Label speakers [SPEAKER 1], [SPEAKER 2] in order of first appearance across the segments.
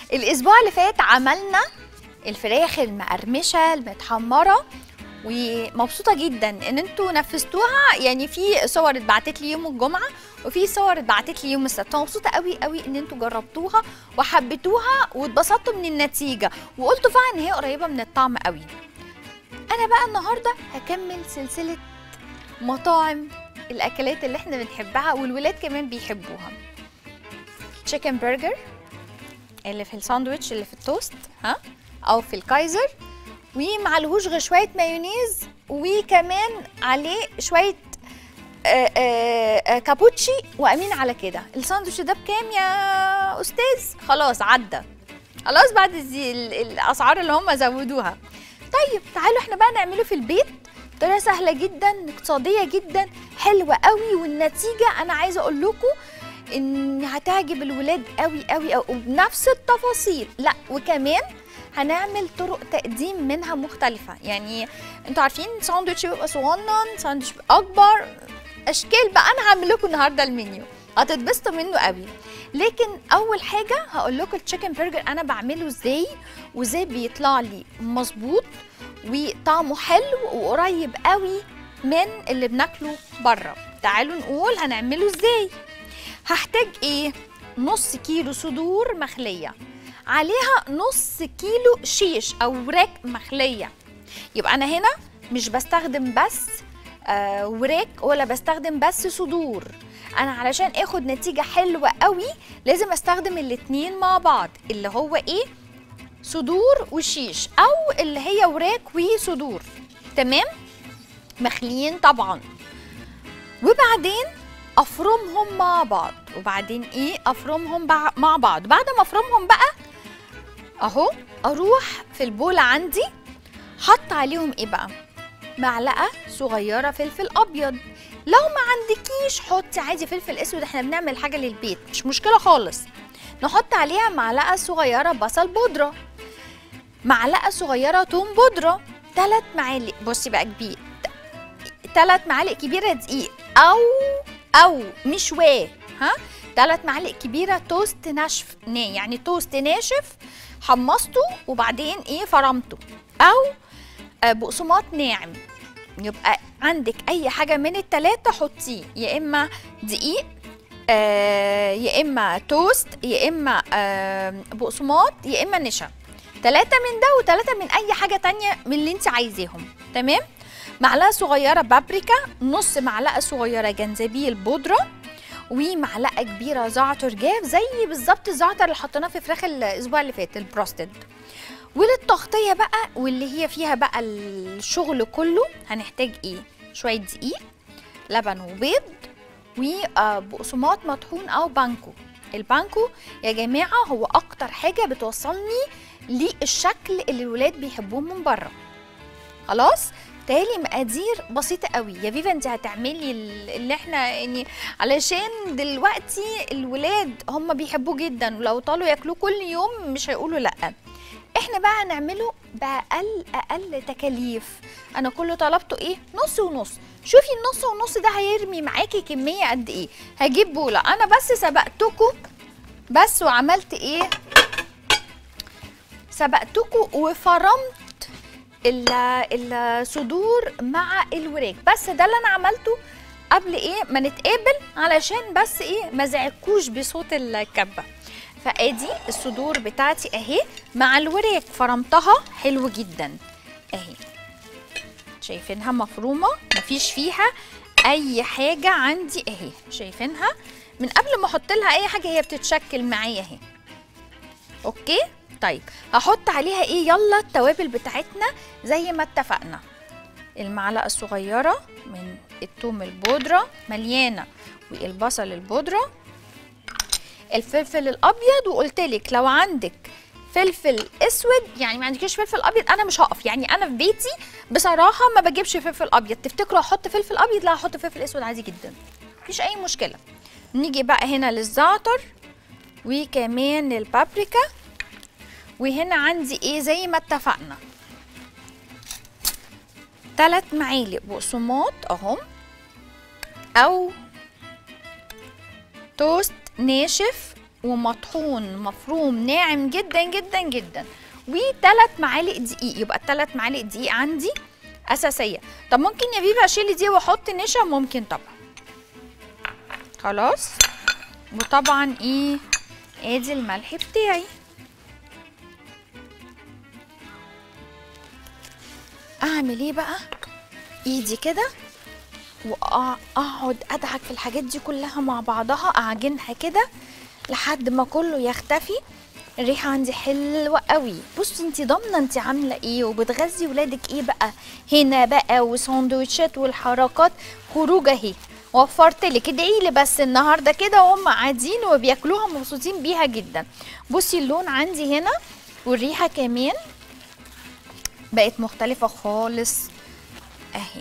[SPEAKER 1] الاسبوع اللي فات عملنا الفراخ المقرمشه المتحمره ومبسوطه جدا ان انتوا نفذتوها يعني في صور اتبعتت لي يوم الجمعه وفي صور اتبعتت لي يوم السبت مبسوطه قوي قوي ان انتوا جربتوها وحبيتوها واتبسطتوا من النتيجه وقلتوا فعلا ان هي قريبه من الطعم قوي انا بقى النهارده هكمل سلسله مطاعم الاكلات اللي احنا بنحبها والولاد كمان بيحبوها تشيكن برجر اللي في الساندوتش اللي في التوست ها او في الكايزر ومعلهوش غير شويه مايونيز وكمان عليه شويه آه، آه، آه، كابوتشي وامين على كده الساندوتش ده بكام يا استاذ خلاص عدى خلاص بعد الزي- ال- الاسعار اللي هم زودوها طيب تعالوا احنا بقى نعمله في البيت بطريقه سهله جدا اقتصاديه جدا حلوه قوي والنتيجه انا عايزه اقول لكم ان هتعجب الولاد قوي قوي قوي وبنفس التفاصيل لا وكمان هنعمل طرق تقديم منها مختلفة يعني انتوا عارفين ساندوتش بيبقى صغنن ساندوتش بيبقى اكبر اشكال بقى انا هعمل لكم النهارده المنيو هتتبسطوا منه قوي لكن اول حاجه هقول لكم التشيكن برجر انا بعمله ازاي وازاي بيطلع لي مظبوط وطعمه حلو وقريب قوي من اللي بناكله بره تعالوا نقول هنعمله ازاي هحتاج ايه نص كيلو صدور مخليه عليها نص كيلو شيش او وراك مخليه يبقى انا هنا مش بستخدم بس آه وراك ولا بستخدم بس صدور انا علشان اخد نتيجه حلوه قوي لازم استخدم الاتنين مع بعض اللي هو ايه صدور وشيش او اللي هي وراك وصدور تمام مخليين طبعا وبعدين افرمهم مع بعض وبعدين ايه افرمهم بع- مع بعض بعد ما افرمهم بقى اهو اروح في البولة عندي حط عليهم ايه بقى معلقه صغيره فلفل ابيض لو ما عندكيش حطي عادي فلفل اسود احنا بنعمل حاجه للبيت مش مشكله خالص نحط عليها معلقه صغيره بصل بودره معلقه صغيره توم بودره ثلاث معالق بصي بقى كبير ثلاث معالق كبيره دقيق او او مش واه ها ثلاث معالق كبيره توست ناشف نا- يعني توست ناشف حمصته وبعدين ايه فرمته او آه، بقسماط ناعم يبقى عندك اي حاجه من التلاته حطيه يا اما دقيق آه يا اما توست يا اما آه بقسماط يا اما نشا تلاتة من ده وتلاتة من اي حاجه تانية من اللي انت عايزاهم تمام معلقه صغيره بابريكا نص معلقه صغيره جنزبيل بودره ومعلقه كبيره زعتر جاف زي بالظبط الزعتر اللي حطيناه في فراخ الاسبوع اللي فات البروستد وللتغطيه بقى واللي هي فيها بقى الشغل كله هنحتاج ايه شويه دقيق لبن وبيض وبقسماط مطحون او بانكو البانكو يا جماعه هو اكتر حاجه بتوصلني للشكل اللي الولاد بيحبوه من بره خلاص تالي مقادير بسيطة قوي يا فيفا انت هتعملي ال- اللي احنا يعني علشان دلوقتي الولاد هم بيحبوه جدا ولو طالوا ياكلوه كل يوم مش هيقولوا لا احنا بقى هنعمله باقل اقل تكاليف انا كله طلبته ايه نص ونص شوفي النص ونص ده هيرمي معاكي كميه قد ايه هجيب بوله انا بس سبقتكم بس وعملت ايه سبقتكم وفرمت ال- الصدور مع الوراك بس ده اللي انا عملته قبل ايه ما نتقابل علشان بس ايه ما زعجكوش بصوت الكبه فادي الصدور بتاعتي اهي مع الوراك فرمتها حلو جدا اهي شايفينها مفرومه مفيش فيها اي حاجه عندي اهي شايفينها من قبل ما احط لها اي حاجه هي بتتشكل معايا اهي اوكي طيب هحط عليها ايه يلا التوابل بتاعتنا زي ما اتفقنا المعلقه الصغيره من الثوم البودره مليانه والبصل البودره الفلفل الابيض وقلت لك لو عندك فلفل اسود يعني ما عندكيش فلفل ابيض انا مش هقف يعني انا في بيتي بصراحه ما بجيبش فلفل ابيض تفتكروا احط فلفل ابيض لا احط فلفل اسود عادي جدا مفيش اي مشكله نيجي بقى هنا للزعتر وكمان البابريكا وهنا عندي ايه زي ما اتفقنا ثلاث معالق بقسماط اهم او توست ناشف ومطحون مفروم ناعم جدا جدا جدا وثلاث معالق دقيق يبقى الثلاث معالق دقيق عندي اساسيه طب ممكن يا بيبي اشيل دي واحط نشا ممكن طبعا خلاص وطبعا ايه ادي الملح بتاعي اعمل ايه بقى ايدي كده واقعد ادعك في الحاجات دي كلها مع بعضها اعجنها كده لحد ما كله يختفي الريحه عندي حلوه قوي بصي انت ضامنه انت عامله ايه وبتغذي ولادك ايه بقى هنا بقى وساندوتشات والحركات خروج اهي وفرت لك ادعي لي بس النهارده كده وهم قاعدين وبياكلوها مبسوطين بيها جدا بصي اللون عندي هنا والريحه كمان بقت مختلفه خالص اهي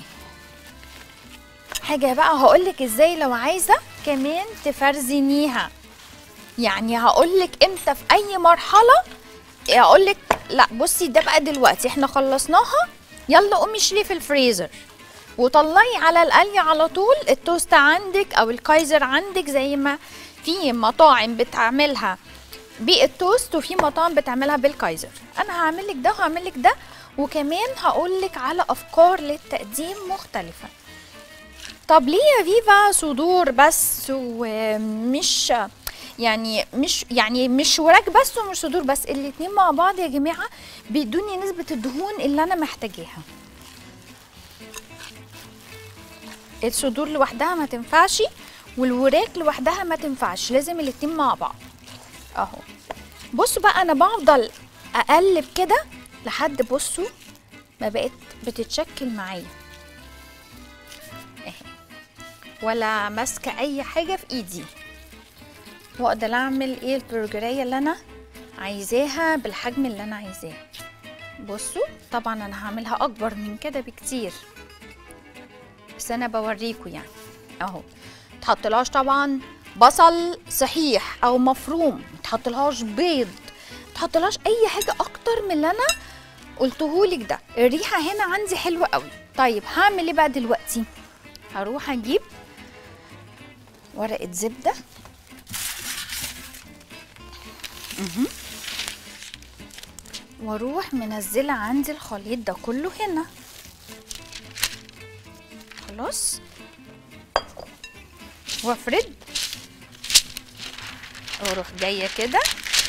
[SPEAKER 1] حاجه بقى هقولك ازاي لو عايزه كمان تفرزنيها يعني هقولك امتى في اي مرحله هقولك لا بصي ده بقى دلوقتي احنا خلصناها يلا قومي شيلي في الفريزر وطلعي على القلي على طول التوست عندك او الكايزر عندك زي ما في مطاعم بتعملها بالتوست وفي مطاعم بتعملها بالكايزر انا هعمل لك ده وهعمل لك ده وكمان هقول لك على افكار للتقديم مختلفه طب ليه يا فيفا صدور بس ومش يعني مش يعني مش وراك بس ومش صدور بس الاتنين مع بعض يا جماعه بيدوني نسبه الدهون اللي انا محتاجاها الصدور لوحدها ما تنفعش والوراك لوحدها ما تنفعش لازم الاتنين مع بعض اهو بصوا بقى انا بفضل اقلب كده لحد بصوا ما بقت بتتشكل معايا اهي ولا ماسكه اي حاجه في ايدي واقدر اعمل ايه البرجريه اللي انا عايزاها بالحجم اللي انا عايزاه بصوا طبعا انا هعملها اكبر من كده بكتير بس انا بوريكم يعني اهو متحطلهاش طبعا بصل صحيح او مفروم متحطلهاش بيض متحطلهاش اي حاجه اكتر من اللي انا قلتهولك ده الريحه هنا عندي حلوه قوي طيب هعمل ايه بقى دلوقتي هروح اجيب ورقه زبده مهم. واروح منزله عندي الخليط ده كله هنا خلاص وافرد واروح جايه كده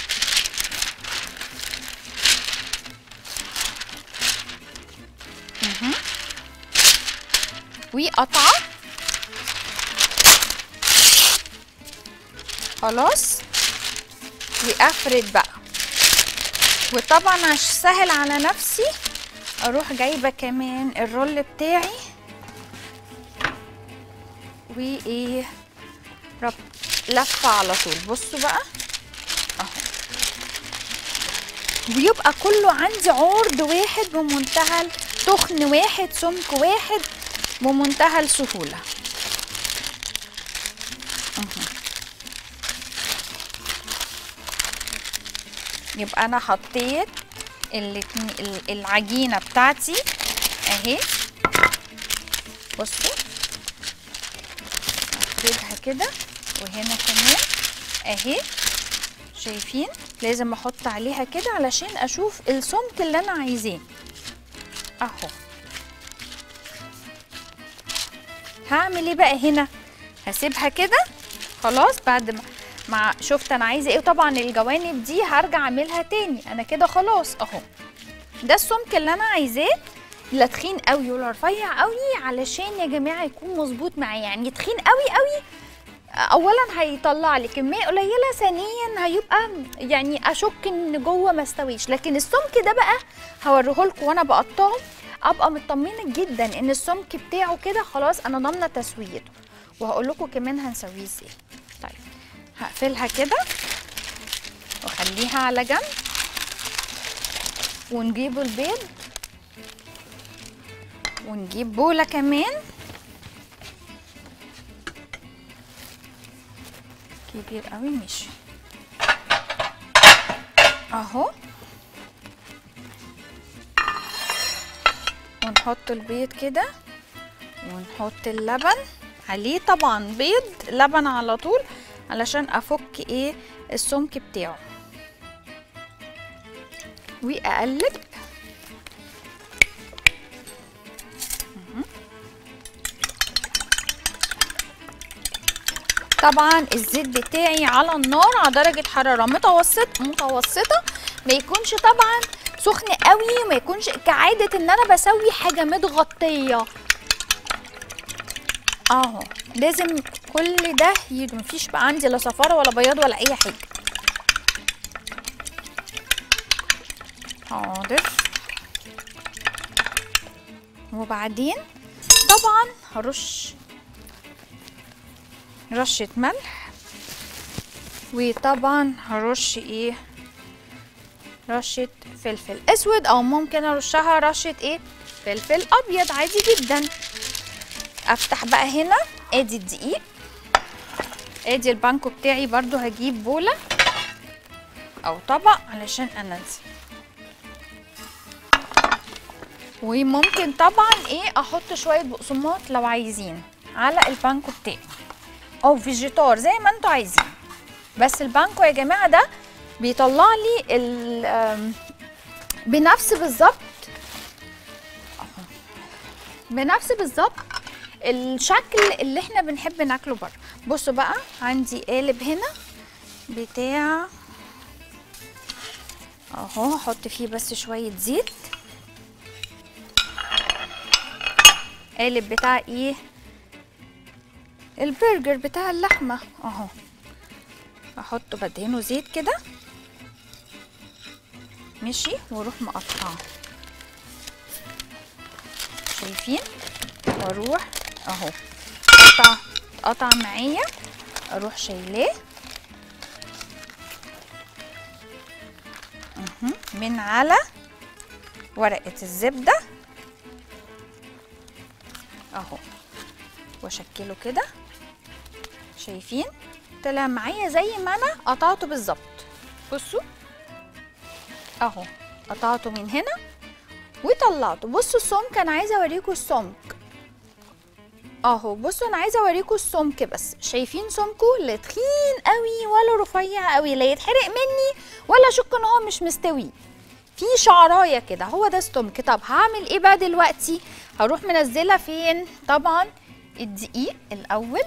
[SPEAKER 1] مهم. وقطعه خلاص وافرد بقى وطبعا عشان سهل على نفسي اروح جايبه كمان الرول بتاعي وايه رب لفه على طول بصوا بقى اهو ويبقى كله عندي عرض واحد بمنتهى تخن واحد سمك واحد بمنتهى السهوله اهو يبقى انا حطيت الاتنين ال- العجينه بتاعتي اهي بصوا افردها كده وهنا كمان اهي شايفين لازم احط عليها كده علشان اشوف السمك اللي انا عايزاه اهو هعمل ايه بقى هنا هسيبها كده خلاص بعد ما مع شفت انا عايزه ايه وطبعا الجوانب دي هرجع اعملها تاني انا كده خلاص اهو ده السمك اللي انا عايزاه لا تخين قوي ولا رفيع قوي علشان يا جماعه يكون مظبوط معايا يعني تخين قوي قوي اولا هيطلع لي كميه قليله ثانيا هيبقى يعني اشك ان جوه ما استويش لكن السمك ده بقى هوريه لكم وانا بقطعه ابقى مطمنه جدا ان السمك بتاعه كده خلاص انا ضامنه تسويته وهقول لكم كمان هنسويه ازاي طيب هقفلها كده واخليها على جنب ونجيب البيض ونجيب بوله كمان كبير قوي ماشي اهو ونحط البيض كده ونحط اللبن عليه طبعا بيض لبن على طول علشان افك ايه السمك بتاعه واقلب طبعا الزيت بتاعي على النار على درجه حراره متوسط متوسطه ما يكونش طبعا سخن قوي وما يكونش كعاده ان انا بسوي حاجه متغطيه اهو لازم كل ده يد مفيش بقى عندي لا صفاره ولا بياض ولا اي حاجه حاضر وبعدين طبعا هرش رشة ملح وطبعا هرش ايه رشة فلفل اسود او ممكن ارشها رشة ايه فلفل ابيض عادي جدا افتح بقى هنا ادي الدقيق ادي البانكو بتاعي برضو هجيب بولة او طبق علشان انزل وممكن طبعا ايه احط شوية بقسماط لو عايزين على البانكو بتاعي او فيجيتار زي ما انتوا عايزين بس البانكو يا جماعه ده بيطلع لي ال آم، بنفس بالظبط أهو. بنفس بالظبط الشكل اللي احنا بنحب ناكله بره بصوا بقى عندي قالب هنا بتاع اهو هحط فيه بس شويه زيت قالب بتاع ايه البرجر بتاع اللحمة اهو احطه بدهنه زيت كده ماشي واروح مقطعه شايفين واروح اهو قطع قطع معايا اروح شايلاه مهم. من على ورقة الزبدة اهو واشكله كده شايفين طلع معايا زي ما انا قطعته بالظبط بصوا اهو قطعته من هنا وطلعته بصوا السمك انا عايزه اوريكم السمك اهو بصوا انا عايزه اوريكم السمك بس شايفين سمكه لا تخين قوي ولا رفيع قوي لا يتحرق مني ولا اشك ان هو مش مستوي في شعرايه كده هو ده السمك طب هعمل ايه بقى دلوقتي هروح منزله فين طبعا الدقيق الاول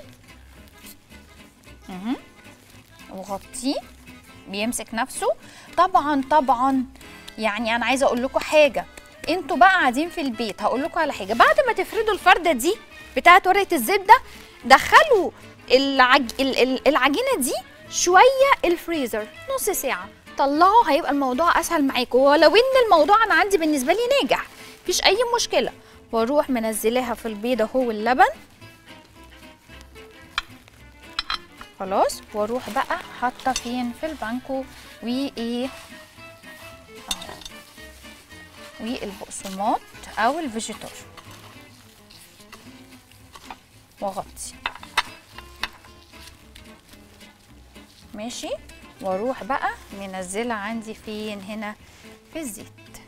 [SPEAKER 1] مهم. وغطيه بيمسك نفسه طبعا طبعا يعني انا عايزه اقول لكم حاجه انتوا بقى قاعدين في البيت هقول لكم على حاجه بعد ما تفردوا الفرده دي بتاعه ورقه الزبده دخلوا العج... ال- ال- العجينه دي شويه الفريزر نص ساعه طلعوا هيبقى الموضوع اسهل معاكم ولو ان الموضوع انا عندي بالنسبه لي ناجح مفيش اي مشكله واروح منزلاها في البيضه هو اللبن خلاص واروح بقى حاطه فين في البانكو وايه اهو والبقسماط او الفيجيتار واغطي ماشي واروح بقى منزله عندي فين هنا في الزيت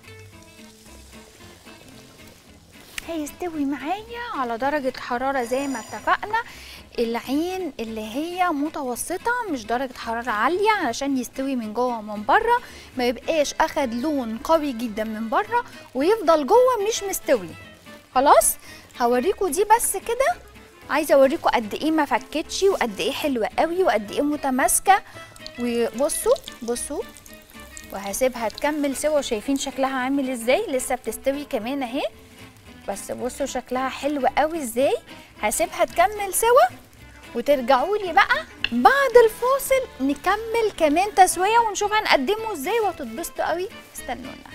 [SPEAKER 1] هيستوي معايا على درجة حرارة زي ما اتفقنا العين اللي هي متوسطة مش درجة حرارة عالية علشان يستوي من جوه ومن بره ما يبقاش اخد لون قوي جدا من بره ويفضل جوه مش مستوي خلاص هوريكم دي بس كده عايزه اوريكم قد ايه ما فكتش وقد ايه حلوه قوي وقد ايه متماسكه وبصوا بصوا وهسيبها تكمل سوا شايفين شكلها عامل ازاي لسه بتستوي كمان اهي بس بصوا شكلها حلو قوي ازاي هسيبها تكمل سوا وترجعوا لي بقى بعد الفاصل نكمل كمان تسويه ونشوف هنقدمه ازاي وهتتبسطوا قوي استنونا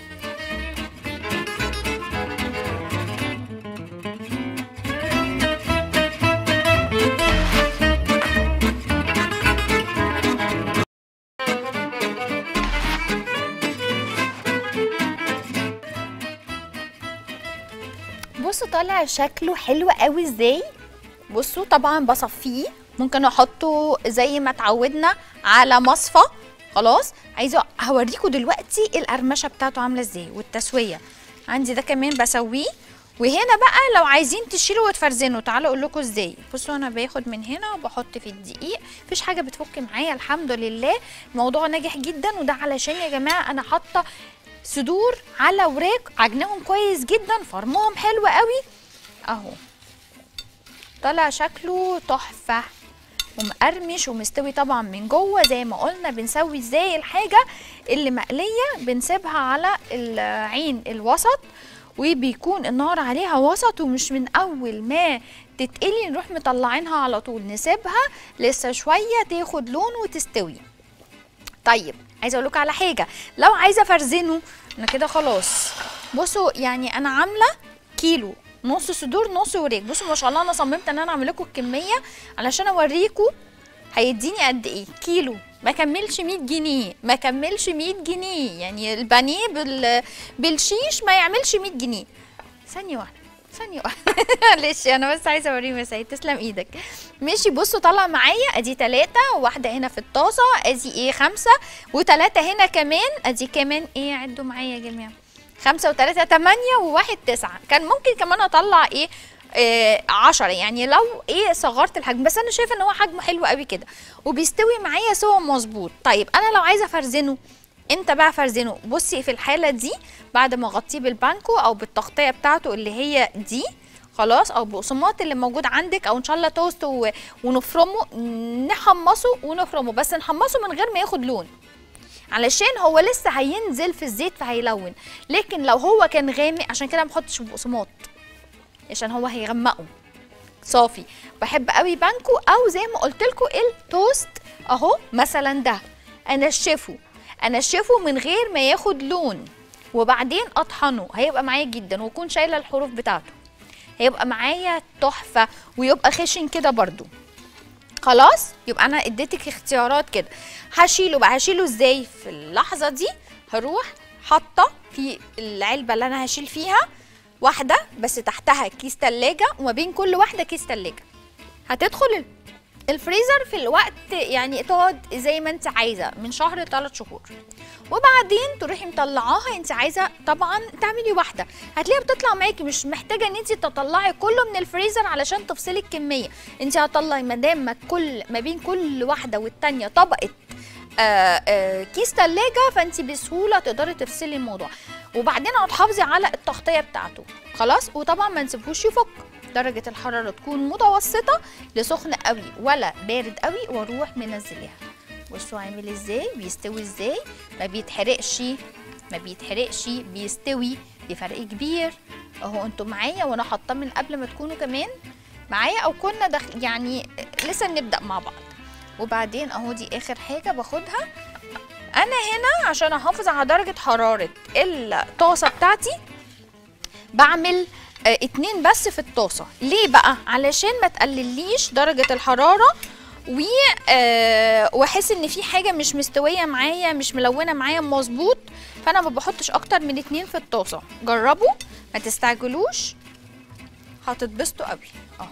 [SPEAKER 1] بصوا طالع شكله حلو قوي ازاي بصوا طبعا بصفيه ممكن احطه زي ما اتعودنا على مصفى خلاص عايزه هوريكم دلوقتي القرمشه بتاعته عامله ازاي والتسويه عندي ده كمان بسويه وهنا بقى لو عايزين تشيلوا وتفرزنوا تعالوا اقول لكم ازاي بصوا انا باخد من هنا وبحط في الدقيق مفيش حاجه بتفك معايا الحمد لله الموضوع ناجح جدا وده علشان يا جماعه انا حاطه صدور على وراك عجنهم كويس جدا فرمهم حلو قوي اهو طلع شكله تحفه ومقرمش ومستوي طبعا من جوه زي ما قلنا بنسوي ازاي الحاجه اللي مقليه بنسيبها على العين الوسط وبيكون النار عليها وسط ومش من اول ما تتقلي نروح مطلعينها على طول نسيبها لسه شويه تاخد لون وتستوي طيب عايزه اقول لكم على حاجه لو عايزه افرزنه انا كده خلاص بصوا يعني انا عامله كيلو نص صدور نص وراك بصوا ما شاء الله انا صممت ان انا اعمل لكم الكميه علشان اوريكم هيديني قد ايه كيلو ما كملش 100 جنيه ما كملش 100 جنيه يعني البانيه بال... بالشيش ما يعملش 100 جنيه ثانيه واحده ثانيه واحده معلش انا بس عايزه اوريهم يا سيد تسلم ايدك ماشي بصوا طلع معايا ادي ثلاثة وواحده هنا في الطاسه ادي ايه خمسة وثلاثة هنا كمان ادي كمان ايه عدوا معايا يا جماعه خمسة وثلاثة تمانية وواحد تسعة كان ممكن كمان اطلع ايه آه عشرة يعني لو ايه صغرت الحجم بس انا شايفه ان هو حجمه حلو قوي كده وبيستوي معايا سوا مظبوط طيب انا لو عايزه افرزنه امتى بقى فرزنه بصي في الحاله دي بعد ما اغطيه بالبانكو او بالتغطيه بتاعته اللي هي دي خلاص او بقسماط اللي موجود عندك او ان شاء الله توست و... ونفرمه نحمصه ونفرمه بس نحمصه من غير ما ياخد لون علشان هو لسه هينزل في الزيت فهيلون لكن لو هو كان غامق عشان كده ما بحطش بقسماط عشان هو هيغمقه صافي بحب قوي بانكو او زي ما قلت لكم التوست اهو مثلا ده انشفه انشفه من غير ما ياخد لون وبعدين اطحنه هيبقى معايا جدا واكون شايله الحروف بتاعته هيبقى معايا تحفه ويبقى خشن كده برضو خلاص يبقى انا اديتك اختيارات كده هشيله بقى هشيله ازاي في اللحظه دي هروح حاطه في العلبه اللي انا هشيل فيها واحده بس تحتها كيس تلاجة وما بين كل واحده كيس تلاجة هتدخل الفريزر في الوقت يعني تقعد زي ما انت عايزه من شهر لثلاث شهور وبعدين تروحي مطلعاها انت عايزه طبعا تعملي واحده هتلاقيها بتطلع معاكي مش محتاجه ان انت تطلعي كله من الفريزر علشان تفصلي الكميه انت هتطلعي ما دام ما كل ما بين كل واحده والتانيه طبقه آآ آآ كيس تلاجة فانت بسهوله تقدري تفصلي الموضوع وبعدين هتحافظي على التغطيه بتاعته خلاص وطبعا ما نسيبهوش يفك درجة الحرارة تكون متوسطة لسخن قوي ولا بارد قوي واروح منزلاها بصوا عامل ازاي بيستوي ازاي ما بيتحرقش ما بيتحرقش بيستوي بفرق كبير اهو انتوا معايا وانا حاطاه من قبل ما تكونوا كمان معايا او كنا دخل يعني لسه بنبدا مع بعض وبعدين اهو دي اخر حاجه باخدها انا هنا عشان احافظ على درجه حراره الطاسه بتاعتي بعمل آه اتنين بس في الطاسه ليه بقى علشان ما تقلليش درجه الحراره و آه واحس ان في حاجه مش مستويه معايا مش ملونه معايا مظبوط فانا ما بحطش اكتر من اتنين في الطاسه جربوا ما تستعجلوش هتتبسطوا قوي اهو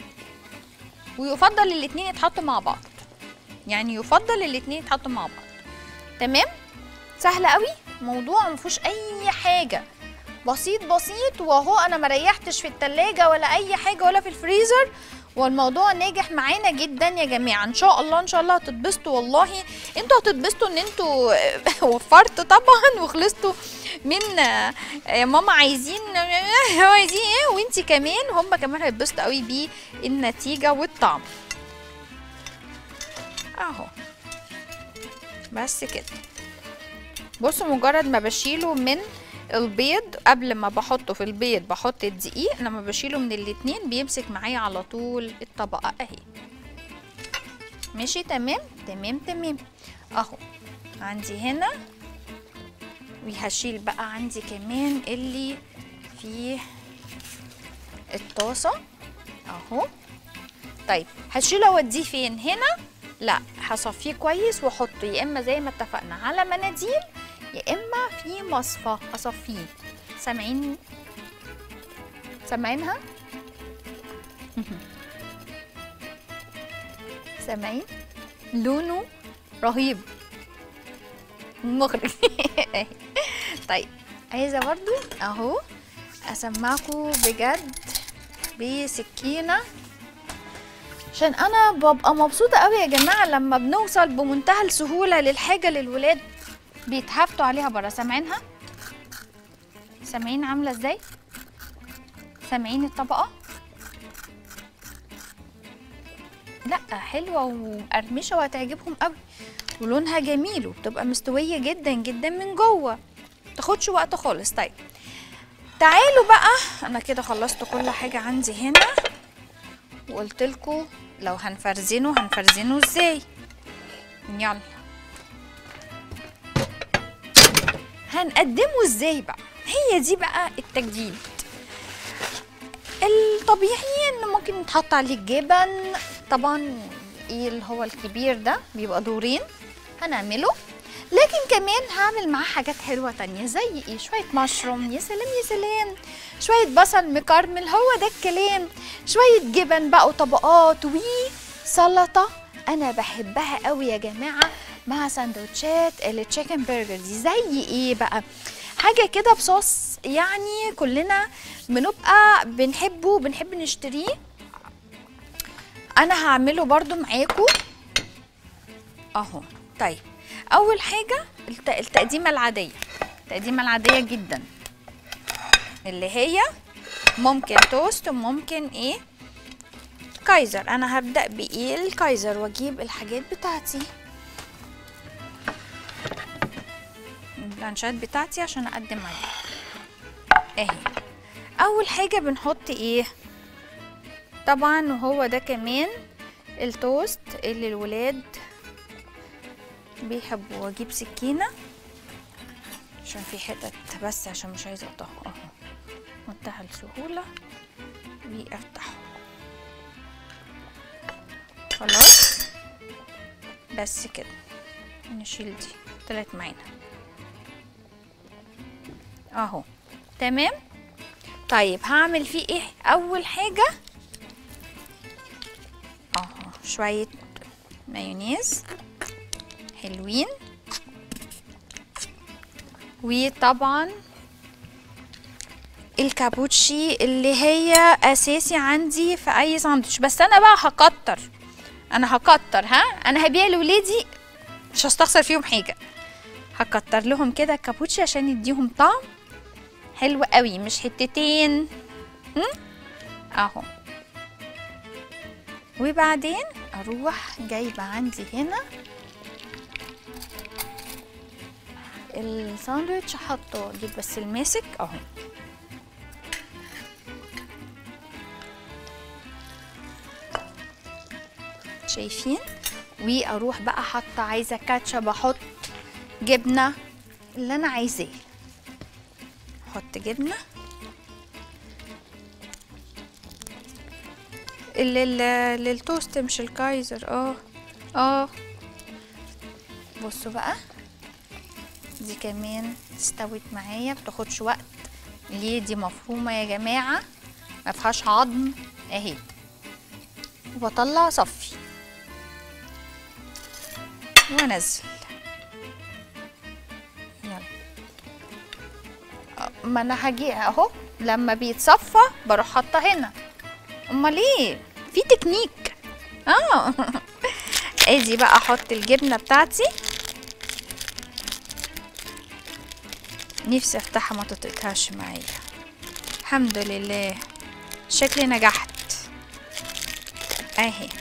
[SPEAKER 1] ويفضل الاتنين يتحطوا مع بعض يعني يفضل الاتنين يتحطوا مع بعض تمام سهل قوي موضوع ما فيهوش اي حاجه بسيط بسيط وهو انا ما ريحتش في التلاجة ولا اي حاجه ولا في الفريزر والموضوع ناجح معانا جدا يا جماعه ان شاء الله ان شاء الله هتتبسطوا والله انتوا هتتبسطوا ان انتوا وفرتوا طبعا وخلصتوا من يا ماما عايزين عايزين ايه وانتي كمان هم كمان هيتبسطوا قوي بالنتيجه والطعم اهو بس كده بصوا مجرد ما بشيله من البيض قبل ما بحطه في البيض بحط الدقيق لما بشيله من الاتنين بيمسك معايا على طول الطبقة اهي ماشي تمام تمام تمام اهو عندي هنا وهشيل بقى عندي كمان اللي في الطاسة اهو طيب هشيله اوديه فين هنا لا هصفيه كويس واحطه يا اما زي ما اتفقنا على مناديل يا اما في مصفى اصفيه سامعين سامعينها سامعين لونه رهيب مغري طيب عايزه برضو اهو اسمعكم بجد بسكينه عشان انا ببقى مبسوطه قوي يا جماعه لما بنوصل بمنتهى السهوله للحاجه للولاد بيتهافتوا عليها بره سامعينها سامعين عامله ازاي سامعين الطبقه لا حلوه ومقرمشه وهتعجبهم قوي ولونها جميل وبتبقى مستويه جدا جدا من جوه تاخدش وقت خالص طيب تعالوا بقى انا كده خلصت كل حاجه عندي هنا وقلت لكم لو هنفرزنه هنفرزنه ازاي يلا هنقدمه ازاي بقى هي دي بقى التجديد الطبيعي ان ممكن يتحط عليه الجبن طبعا ايه اللي هو الكبير ده بيبقى دورين هنعمله لكن كمان هعمل معاه حاجات حلوة تانية زي ايه شوية مشروم يا سلام يا سلام شوية بصل مكرمل هو ده الكلام شوية جبن بقى وطبقات وسلطة انا بحبها قوي يا جماعة مع سندوتشات التشيكن برجر دي زي ايه بقى حاجة كده بصوص يعني كلنا بنبقى بنحبه بنحب نشتريه انا هعمله برضو معاكم اهو طيب اول حاجه الت- التقديمه العاديه التقديمه العاديه جدا اللي هي ممكن توست وممكن ايه كايزر انا هبدا بايه الكايزر واجيب الحاجات بتاعتي البلانشات بتاعتي عشان اقدم عليها اهي اول حاجه بنحط ايه طبعا وهو ده كمان التوست اللي الولاد بيحبوا واجيب سكينه عشان في حتت بس عشان مش عايزه اقطعه اهو منتهى السهوله وافتحه خلاص بس كده نشيل دي طلعت معانا اهو تمام طيب هعمل فيه ايه اول حاجه اهو شويه مايونيز حلوين وطبعا الكابوتشي اللي هي اساسي عندي في اي ساندوتش بس انا بقى هكتر انا هكتر ها انا هبيع لولادي مش هستخسر فيهم حاجه هكتر لهم كده كابوتشي عشان يديهم طعم حلو قوي مش حتتين هم؟ اهو وبعدين اروح جايبه عندي هنا الساندوتش حاطه اجيب بس الماسك اهو شايفين واروح بقى حاطه عايزه كاتشب احط جبنه اللي انا عايزاه احط جبنه لل... للتوست مش الكايزر اه اه بصوا بقى دي كمان استوت معايا بتاخدش وقت ليه دي مفرومه يا جماعه ما فيهاش عظم اهي وبطلع صفي وانزل يلا أه، ما انا هاجي اهو لما بيتصفى بروح حاطه هنا امال ايه في تكنيك اه ادي بقى احط الجبنه بتاعتي نفسي افتحها ما تتقطعش معايا الحمد لله شكلي نجحت اهي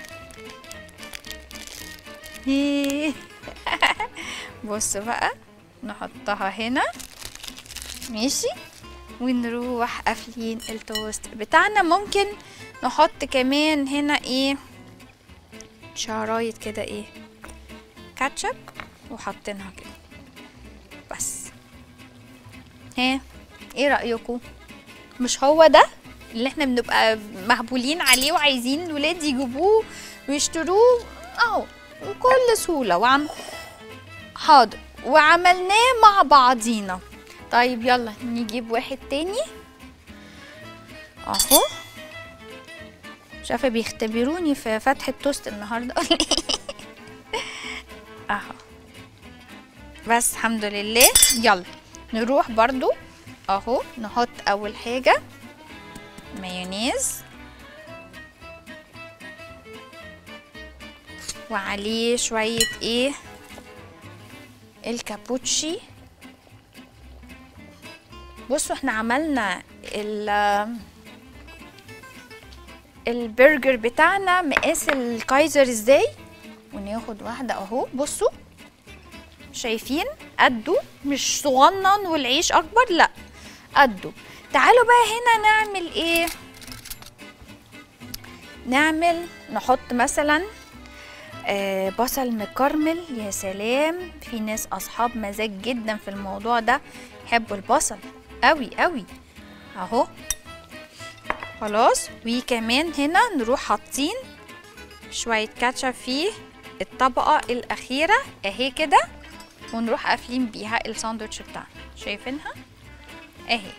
[SPEAKER 1] إيه. بصوا بقى نحطها هنا ماشي ونروح قافلين التوست بتاعنا ممكن نحط كمان هنا ايه شرايط كده ايه كاتشب وحاطينها كده بس ها ايه رأيكم مش هو ده اللي احنا بنبقى مهبولين عليه وعايزين الولاد يجيبوه ويشتروه اهو بكل سهولة وعم حاضر وعملناه مع بعضينا طيب يلا نجيب واحد تاني اهو مش عارفه بيختبروني في فتح التوست النهارده ولا ايه اهو بس الحمد لله يلا نروح برضو اهو نحط اول حاجه مايونيز وعليه شويه ايه الكابوتشي بصوا احنا عملنا ال البرجر بتاعنا مقاس الكايزر ازاي وناخد واحده اهو بصوا شايفين قده مش صغنن والعيش اكبر لا قده تعالوا بقى هنا نعمل ايه نعمل نحط مثلا آه بصل مكرمل يا سلام في ناس اصحاب مزاج جدا في الموضوع ده يحبوا البصل قوي قوي اهو خلاص وكمان هنا نروح حاطين شوية كاتشب في الطبقة الأخيرة اهي كده ونروح قافلين بيها الساندوتش بتاعنا شايفينها اهي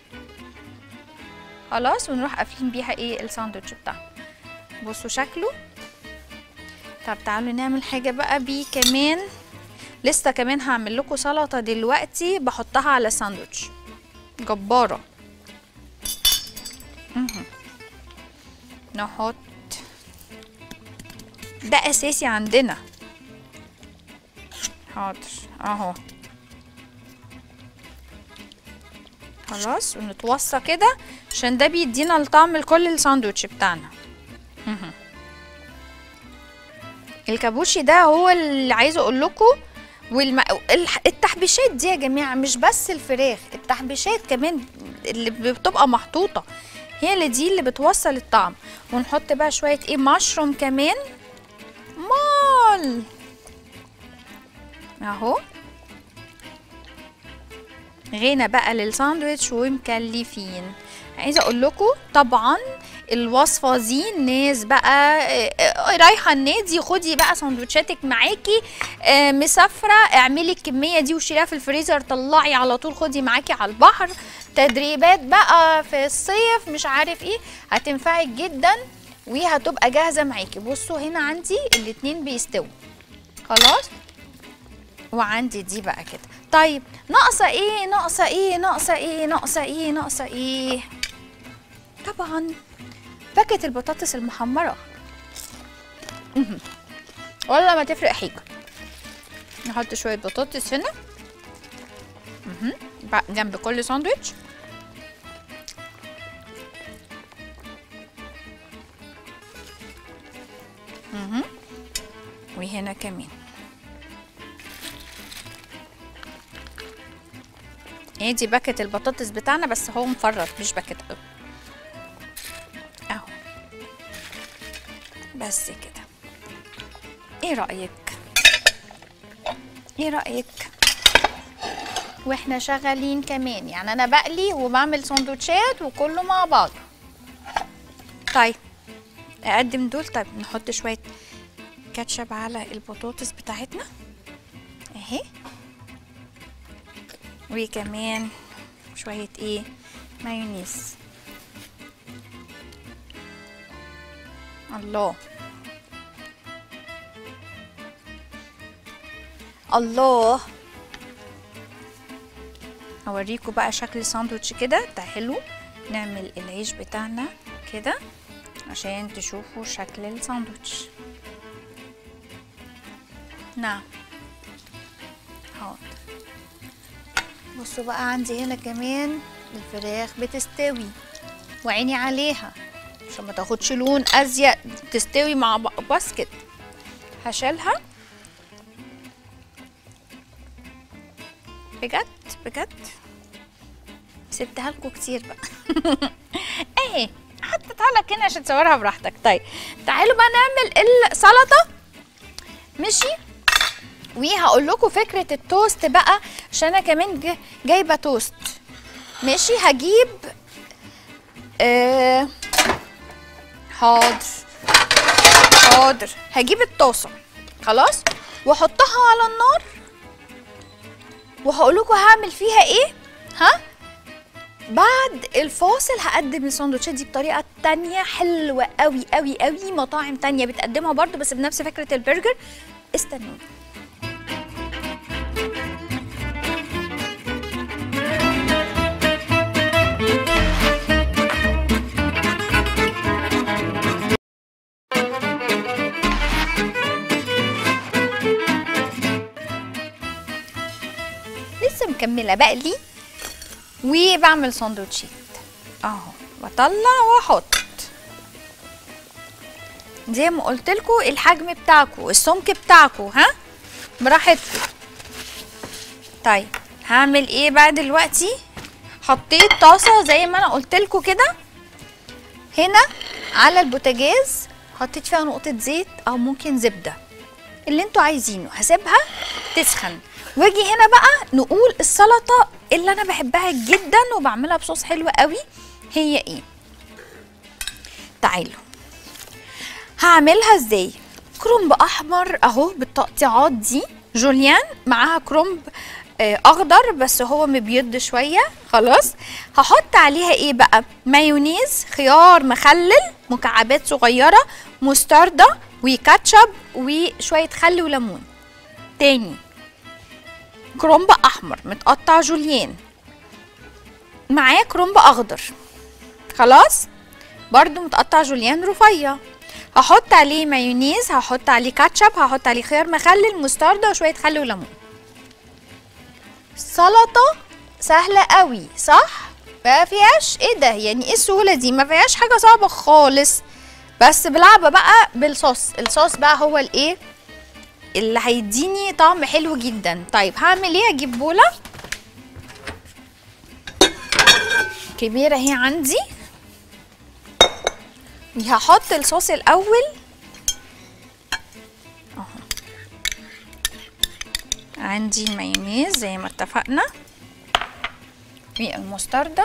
[SPEAKER 1] خلاص ونروح قافلين بيها ايه الساندوتش بتاعنا بصوا شكله طب تعالوا نعمل حاجة بقى بيه كمان لسه كمان هعمل لكم سلطة دلوقتي بحطها على ساندوتش جبارة مهم. نحط ده اساسي عندنا حاضر اهو خلاص ونتوصى كده عشان ده بيدينا الطعم لكل الساندوتش بتاعنا مهم. الكابوشي ده هو اللي عايزه اقول لكم والم... الح- التحبيشات دي يا جماعه مش بس الفراخ التحبيشات كمان اللي بتبقى محطوطه هي اللي دي اللي بتوصل الطعم ونحط بقى شويه ايه مشروم كمان مال اهو غنى بقى للساندوتش ومكلفين عايزه اقول لكم طبعا الوصفه دي الناس بقى آه، آه، رايحه النادي خدي بقى سندوتشاتك معاكي آه، مسافره اعملي الكميه دي وشيليها في الفريزر طلعي على طول خدي معاكي على البحر تدريبات بقى في الصيف مش عارف ايه هتنفعك جدا وهتبقى جاهزه معاكي بصوا هنا عندي الاتنين بيستووا خلاص وعندي دي بقى كده طيب ناقصه ايه ناقصه ايه ناقصه ايه ناقصه ايه ناقصه ايه طبعا باكت البطاطس المحمره مهم. ولا ما تفرق حاجه نحط شويه بطاطس هنا مهم. بقى جنب كل ساندوتش مهم. وهنا كمان هي دي باكت البطاطس بتاعنا بس هو مفرط مش باكت قوي اهو بس كده ايه رأيك ايه رأيك واحنا شغالين كمان يعني انا بقلي وبعمل سندوتشات وكله مع بعض طيب اقدم دول طيب نحط شوية كاتشب على البطاطس بتاعتنا اهي وكمان شوية ايه مايونيز الله الله اوريكم بقى شكل الساندوتش كده ده حلو نعمل العيش بتاعنا كده عشان تشوفوا شكل الساندوتش نعم حاضر بصوا بقى عندي هنا كمان الفراخ بتستوي وعيني عليها عشان ما تاخدش لون ازيق تستوي مع ب- باسكت هشيلها بجد بجد سبتها لكم كتير بقى اهي حطيتها لك هنا عشان تصورها براحتك طيب تعالوا بقى نعمل السلطه ماشي وهقول لكم فكره التوست بقى عشان انا كمان جا- جايبه توست ماشي هجيب آه حاضر حاضر هجيب الطاسه خلاص واحطها على النار وهقول لكم هعمل فيها ايه ها بعد الفاصل هقدم السندوتشات دي بطريقه تانية حلوه قوي قوي قوي مطاعم تانية بتقدمها برضو بس بنفس فكره البرجر استنوني مكمله بقلي وبعمل سندوتشات اهو بطلع واحط زي ما قلت لكم الحجم بتاعكم السمك بتاعكم ها براحتكم طيب هعمل ايه بقى دلوقتي حطيت طاسه زي ما انا قلت لكم كده هنا على البوتاجاز حطيت فيها نقطه زيت او ممكن زبده اللي انتوا عايزينه هسيبها تسخن واجي هنا بقى نقول السلطه اللي انا بحبها جدا وبعملها بصوص حلو قوي هي ايه تعالوا هعملها ازاي كرنب احمر اهو بالتقطيعات دي جوليان معاها كرنب آه، اخضر بس هو مبيض شويه خلاص هحط عليها ايه بقى مايونيز خيار مخلل مكعبات صغيره مستردة وكاتشب وشويه خل وليمون تاني كرنب احمر متقطع جوليان معاه كرنب اخضر خلاص برضو متقطع جوليان رفيع هحط عليه مايونيز هحط عليه كاتشب هحط عليه خيار مخلل مستردة وشويه خل وليمون سلطه سهله قوي صح ما فيهاش ايه ده يعني ايه السهوله دي ما فيهاش حاجه صعبه خالص بس بلعبه بقى بالصوص الصوص بقى هو الايه اللي هيديني طعم حلو جدا طيب هعمل ايه اجيب بوله كبيره اهي عندي هحط الصوص الاول اهو عندي مايونيز زي ما اتفقنا والمستردة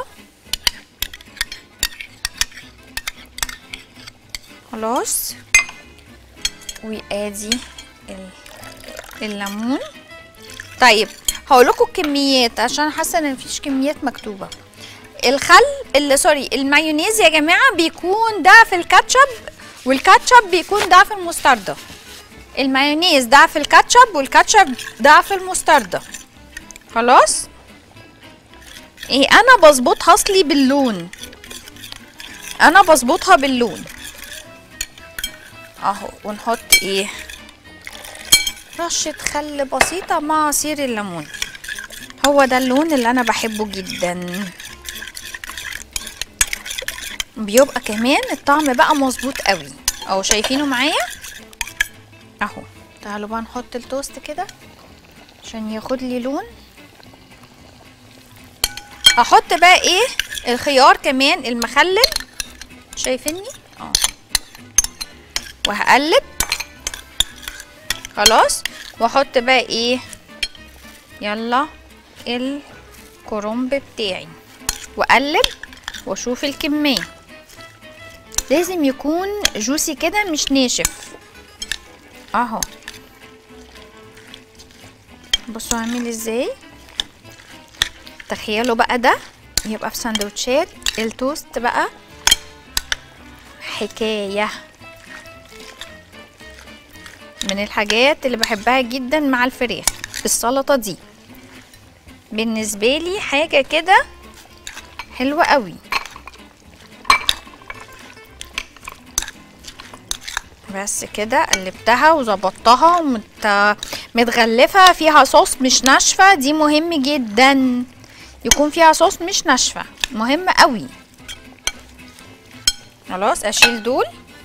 [SPEAKER 1] خلاص وادي ال- الليمون طيب هقول لكم الكميات عشان حاسه ان مفيش كميات مكتوبه الخل اللي سوري المايونيز يا جماعه بيكون ضعف الكاتشب والكاتشب بيكون ضعف المستردة المايونيز ضعف الكاتشب والكاتشب ضعف المستردة خلاص ايه انا بظبطها اصلي باللون انا بظبطها باللون اهو ونحط ايه رشة خل بسيطة مع عصير الليمون هو ده اللون اللي انا بحبه جدا بيبقى كمان الطعم بقى مظبوط قوي اهو شايفينه معايا اهو تعالوا بقى نحط التوست كده عشان ياخد لي لون هحط بقى ايه الخيار كمان المخلل شايفيني اه وهقلب خلاص واحط بقى ايه يلا الكرنب بتاعي واقلب واشوف الكميه لازم يكون جوسي كده مش ناشف اهو بصوا عامل ازاي تخيلوا بقى ده يبقى في سندوتشات التوست بقى حكايه من الحاجات اللي بحبها جدا مع الفراخ السلطه دي بالنسبه لي حاجه كده حلوه قوي بس كده قلبتها وظبطتها ومت... متغلفه فيها صوص مش ناشفه دي مهم جدا يكون فيها صوص مش ناشفه مهم قوي خلاص اشيل دول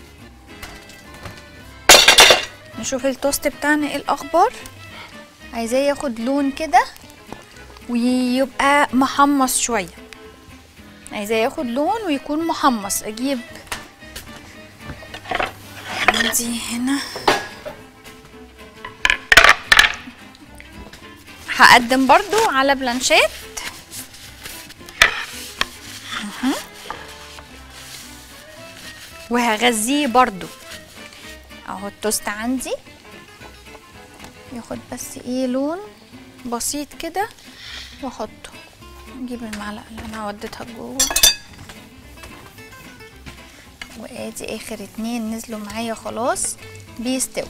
[SPEAKER 1] نشوف التوست بتاعنا ايه الاخبار عايزاه ياخد لون كده ويبقى محمص شويه عايزاه ياخد لون ويكون محمص اجيب عندي هنا هقدم برضو على بلانشات مهم. وهغذيه برضو اهو التوست عندي ياخد بس ايه لون بسيط كده واحطه نجيب المعلقه اللي انا وديتها جوه وادي اخر اتنين نزلوا معايا خلاص بيستووا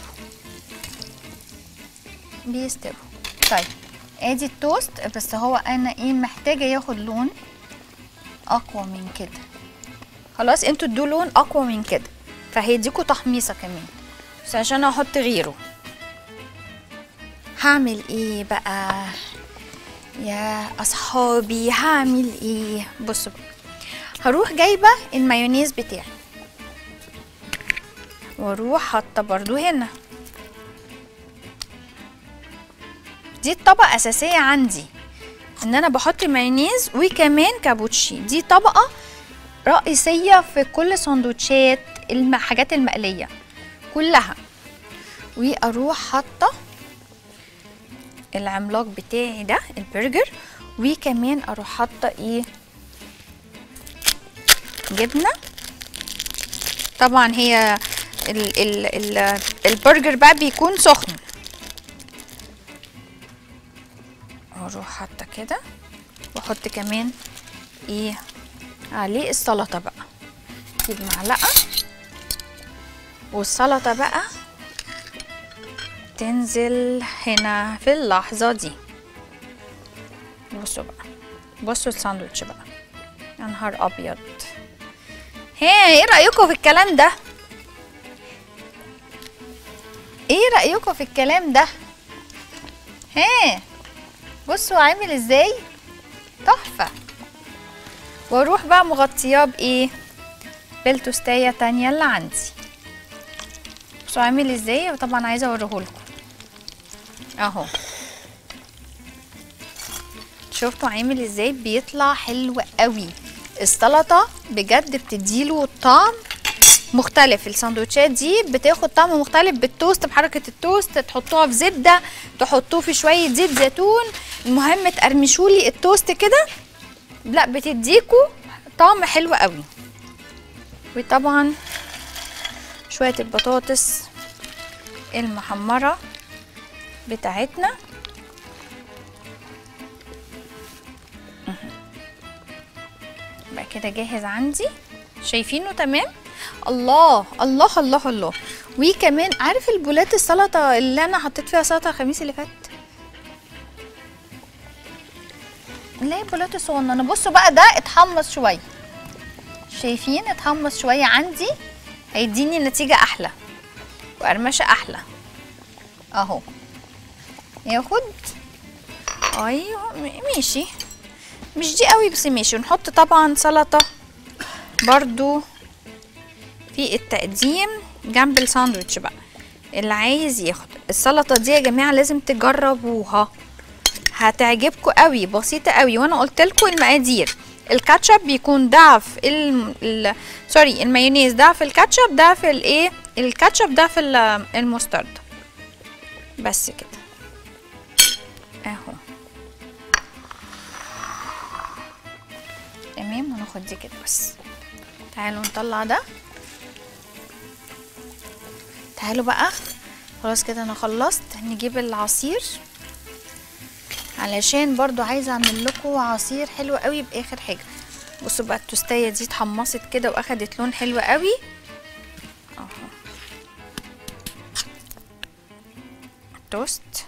[SPEAKER 1] بيستووا طيب ادي التوست بس هو انا ايه محتاجه ياخد لون اقوى من كده خلاص انتوا ادوا لون اقوى من كده فهيديكوا تحميصه كمان بس عشان احط غيره هعمل ايه بقى يا اصحابي هعمل ايه بصوا بقى هروح جايبه المايونيز بتاعي واروح حاطه برضو هنا دي الطبقه اساسيه عندي ان انا بحط مايونيز وكمان كابوتشي دي طبقه رئيسيه في كل سندوتشات الحاجات المقليه كلها واروح حاطه العملاق بتاعي ده البرجر وكمان اروح حاطه ايه جبنه طبعا هي ال ال ال البرجر بقى بيكون سخن واروح حاطه كده واحط كمان ايه عليه السلطه بقى اجيب معلقه والسلطه بقى تنزل هنا في اللحظه دي بصوا بقى بصوا الساندوتش بقى يا نهار ابيض ها ايه رايكم في الكلام ده ايه رايكم في الكلام ده ها بصوا عامل ازاي تحفه واروح بقى مغطياه بايه بالتوستايه تانية اللي عندي بصوا عامل ازاي وطبعا عايزه اوريهولكم اهو شفتوا عامل ازاي بيطلع حلو قوي السلطه بجد بتديله طعم مختلف السندوتشات دي بتاخد طعم مختلف بالتوست بحركه التوست تحطوها في زبده تحطوه في شويه زيت زيتون المهم تقرمشولي التوست كده لا بتديكوا طعم حلو قوي وطبعا شويه البطاطس المحمره بتاعتنا بقى كده جاهز عندي شايفينه تمام الله الله الله الله وكمان عارف البولات السلطه اللي انا حطيت فيها سلطه الخميس اللي فات اللي هي البولات الصغننه بصوا بقى ده اتحمص شويه شايفين اتحمص شويه عندي هيديني نتيجه احلى وقرمشه احلى اهو ياخد ايوه م- ماشي مش دي قوي بس ماشي ونحط طبعا سلطه برضو في التقديم جنب الساندوتش بقى اللي عايز ياخد السلطه دي يا جماعه لازم تجربوها هتعجبكم قوي بسيطه قوي وانا قلت لكم المقادير الكاتشب بيكون ضعف ال... ال... سوري المايونيز ضعف الكاتشب ضعف الايه الكاتشب ضعف ال- المسترد بس كده اهو تمام وناخد دي كده بس تعالوا نطلع ده تعالوا بقى خلاص كده انا خلصت نجيب العصير علشان برضو عايزه اعمل لكم عصير حلو قوي باخر حاجه بصوا بقى التوستايه دي اتحمصت كده واخدت لون حلو قوي اهو توست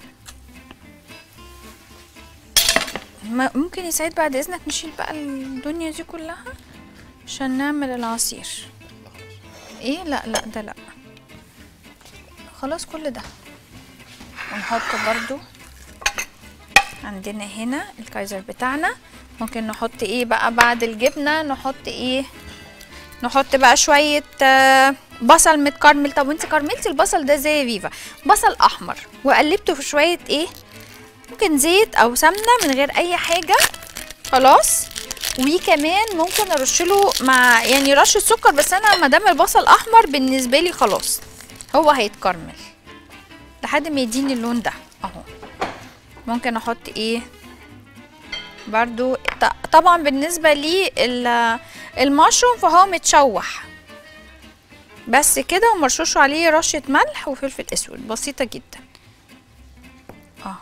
[SPEAKER 1] ما- ممكن يساعد بعد اذنك نشيل بقى الدنيا دي كلها عشان نعمل العصير ايه لا لا ده لا خلاص كل ده ونحط برضو عندنا هنا الكايزر بتاعنا ممكن نحط ايه بقى بعد الجبنة نحط ايه نحط بقى شوية آه، بصل متكرمل طب وانت كرملتي البصل ده زي فيفا بصل احمر وقلبته في شوية ايه ممكن زيت او سمنة من غير اي حاجة خلاص وكمان ممكن ارشله مع يعني رشه سكر بس انا ما دام البصل احمر بالنسبه لي خلاص هو هيتكرمل لحد ما يديني اللون ده اهو ممكن احط ايه برضو ط- طبعا بالنسبه لي ال- المشروم فهو متشوح بس كده ومرشوش عليه رشه ملح وفلفل اسود بسيطه جدا اهو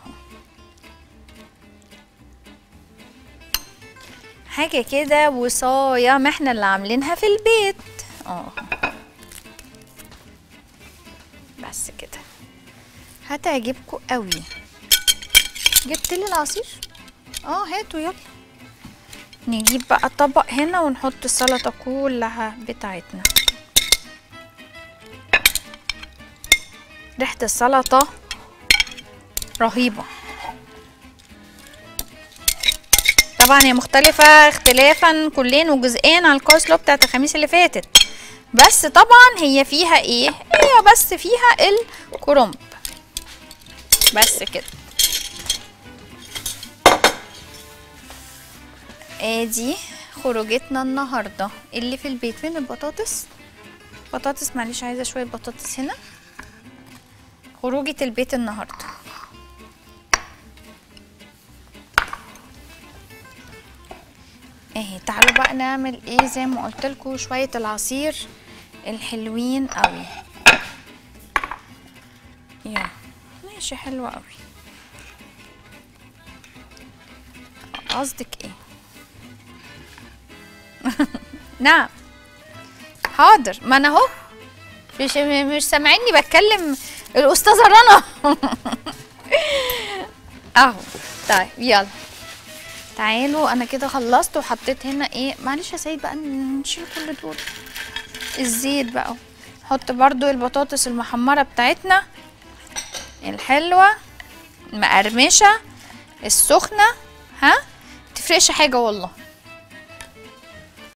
[SPEAKER 1] حاجه كده وصايه ما احنا اللي عاملينها في البيت اه بس كده هتعجبكم قوي جبت لي العصير اه هاتوا يلا نجيب بقى طبق هنا ونحط السلطه كلها بتاعتنا ريحه السلطه رهيبه طبعا هي مختلفة اختلافا كلين وجزئين عن الكوسلو بتاعت الخميس اللي فاتت بس طبعا هي فيها ايه هي بس فيها الكرنب بس كده ادي خروجتنا النهارده اللي في البيت فين البطاطس بطاطس معلش عايزه شويه بطاطس هنا خروجة البيت النهارده اهي تعالوا بقى نعمل ايه زي ما قلت لكم شويه العصير الحلوين قوي يلا ماشي حلوة قوي قصدك ايه نعم حاضر ما انا اهو مش مش سامعيني بتكلم الاستاذه رنا اهو طيب يلا تعالوا انا كده خلصت وحطيت هنا ايه معلش يا سيد بقى نشيل كل دول الزيت بقى نحط برضو البطاطس المحمرة بتاعتنا الحلوة المقرمشة السخنة ها تفرقش حاجة والله